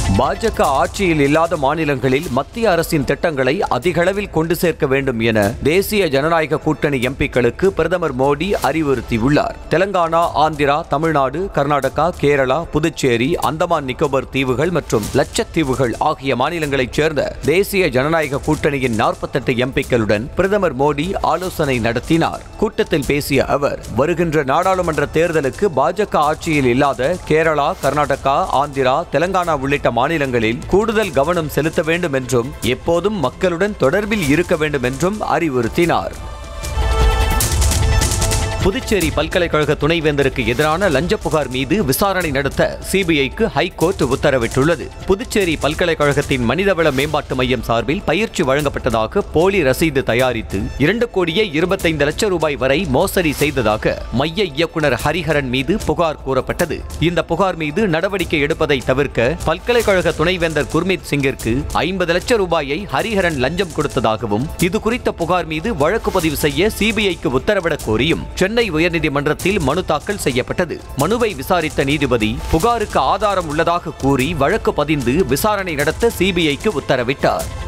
பாஜக ஆட்சியில் இல்லாத மாநிலங்களில் மத்திய அரசின் திட்டங்களை அதிகளவில் கொண்டு சேர்க்க வேண்டும் என தேசிய ஜனநாயக கூட்டணி எம்பிக்களுக்கு பிரதமர் மோடி அறிவுறுத்தியுள்ளார் தெலங்கானா ஆந்திரா தமிழ்நாடு கர்நாடகா கேரளா புதுச்சேரி அந்தமான் நிக்கோபர் தீவுகள் மற்றும் லட்சத்தீவுகள் ஆகிய மாநிலங்களைச் சேர்ந்த தேசிய ஜனநாயக கூட்டணியின் நாற்பத்தெட்டு எம்பிக்களுடன் பிரதமர் மோடி ஆலோசனை நடத்தினார் கூட்டத்தில் பேசிய அவர் வருகின்ற நாடாளுமன்ற தேர்தலுக்கு பாஜக ஆட்சியில் இல்லாத கேரளா கர்நாடகா ஆந்திரா தெலங்கானா உள்ளிட்ட மாநிலங்களில் கூடுதல் கவனம் செலுத்த வேண்டும் என்றும் எப்போதும் மக்களுடன் தொடர்பில் இருக்க வேண்டும் என்றும் அறிவுறுத்தினார் புதுச்சேரி பல்கலைக்கழக துணைவேந்தருக்கு எதிரான லஞ்ச புகார் மீது விசாரணை நடத்த சிபிஐக்கு ஹைகோர்ட் உத்தரவிட்டுள்ளது புதுச்சேரி பல்கலைக்கழகத்தின் மனிதவள மேம்பாட்டு மையம் சார்பில் பயிற்சி வழங்கப்பட்டதாக போலி ரசீது தயாரித்து இரண்டு கோடியே இருபத்தைந்து லட்சம் ரூபாய் வரை மோசடி செய்ததாக மைய இயக்குனர் ஹரிஹரன் மீது புகார் கூறப்பட்டது இந்த புகார் மீது நடவடிக்கை எடுப்பதை தவிர்க்க பல்கலைக்கழக துணைவேந்தர் குர்மீத் சிங்கிற்கு ஐம்பது லட்சம் ரூபாயை ஹரிஹரன் லஞ்சம் கொடுத்ததாகவும் இது குறித்த புகார் மீது வழக்கு பதிவு செய்ய சிபிஐக்கு உத்தரவிடக் கோரியும் சென்னை உயர்நீதிமன்றத்தில் மனு தாக்கல் செய்யப்பட்டது மனுவை விசாரித்த நீதிபதி புகாருக்கு ஆதாரம் உள்ளதாக கூறி வழக்கு பதிந்து விசாரணை நடத்த சிபிஐக்கு உத்தரவிட்டார்